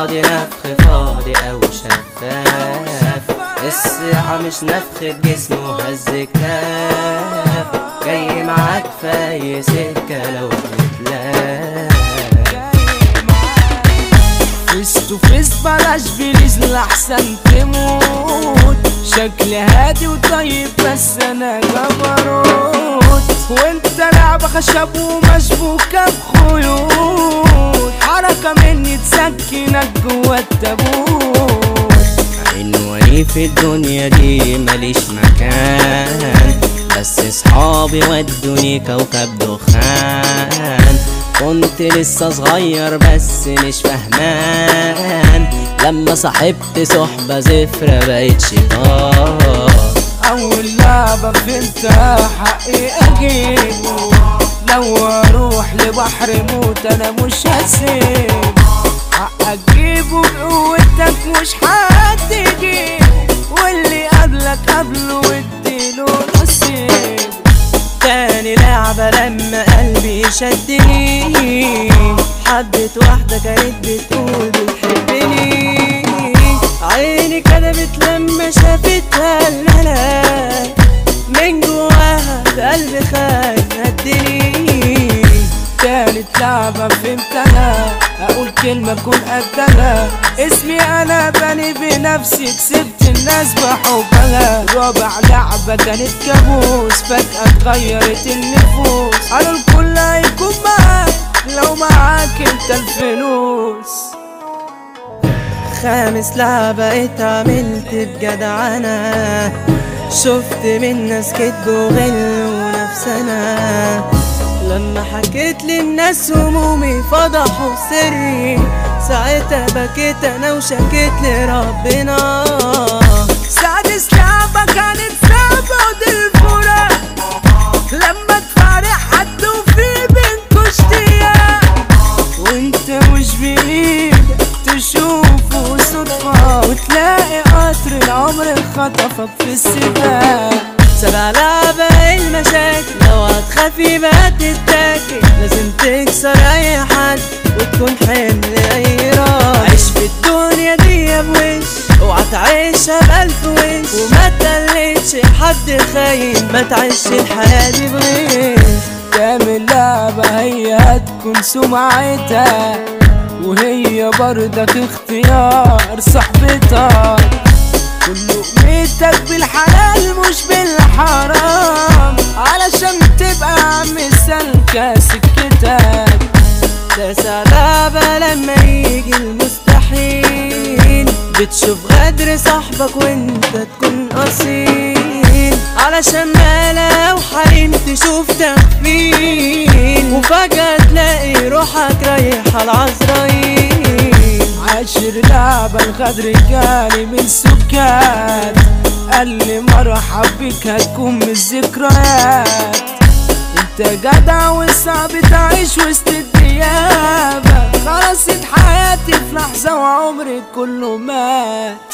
فاضي نفخ فاضي او شفاف الصيحة مش نفخة جسمه هز كتاف جاي معاك في اي سكة لو بتلاف فيس تو فيس بلاش بليز لحسن تموت شكل هادي وطيب بس انا جبروت وانت لعبة خشب ومشبوكة بخيوط حركة مني تسكنك جوا التابوت عنواني في الدنيا دي ماليش مكان بس اصحابي ودوني كوكب دخان كنت لسه صغير بس مش فهمان لما صاحبت صحبة زفرة بقيت شيطان اول لعبة فهمتها حقي اجيبه لو اروح لبحر موت انا مش هسيب حق اجيبه بقوتك مش حد يجيبه واللي قبلك قبله واديله نصيب تاني لعبة لما قلبي شدني حبت واحدة كانت بتقول بتحبني عيني كدبت لما شافتها الملاك من جواها في قلبي خايف هدني تالت لعبة فهمتها أقول كلمة أكون قدها اسمي أنا بني بنفسي كسبت الناس بحبها رابع لعبة كانت كابوس فجأة اتغيرت النفوس قالوا الكل هيكون معاك لو معاك انت الفلوس خامس لعبة اتعاملت بجدعنة شفت من ناس كدب وغل ونفسنا لما حكيت للناس همومي فضحوا سري ساعتها بكيت انا وشكيت لربنا سادس لعبة كانت صعبة ودي الفراق لما تفارق حد وفي بينكوا اشتياق وانت مش بايدك تشوفه صدفة وتلاقي قطر العمر خطفك في السباق سبع لعبة المشاكل لو هتخافي بقى تتاكل لازم تكسر اي حد وتكون حمل اي راس عيش في الدنيا دي بوش اوعى تعيشها بألف وش وما تقلدش حد خاين ما تعيش الحياة دي بغير تعمل لعبة هي هتكون سمعتها وهي برضك اختيار صاحبتك كل لقمتك بالحلال مش بالحرام علشان تبقى عم سالكة سكتك تسع لعبة لما يجي المستحيل بتشوف غدر صاحبك وانت تكون اصيل علشان ما لو حريم تشوف تخفيل وفجأة تلاقي روحك رايحة العزرايل عاشر لعبة الغدر جالي من سكات قال لي مرحب بك هتكون من الذكريات انت جدع وصعب تعيش وسط الديابة خلصت حياتي في لحظة وعمري كله مات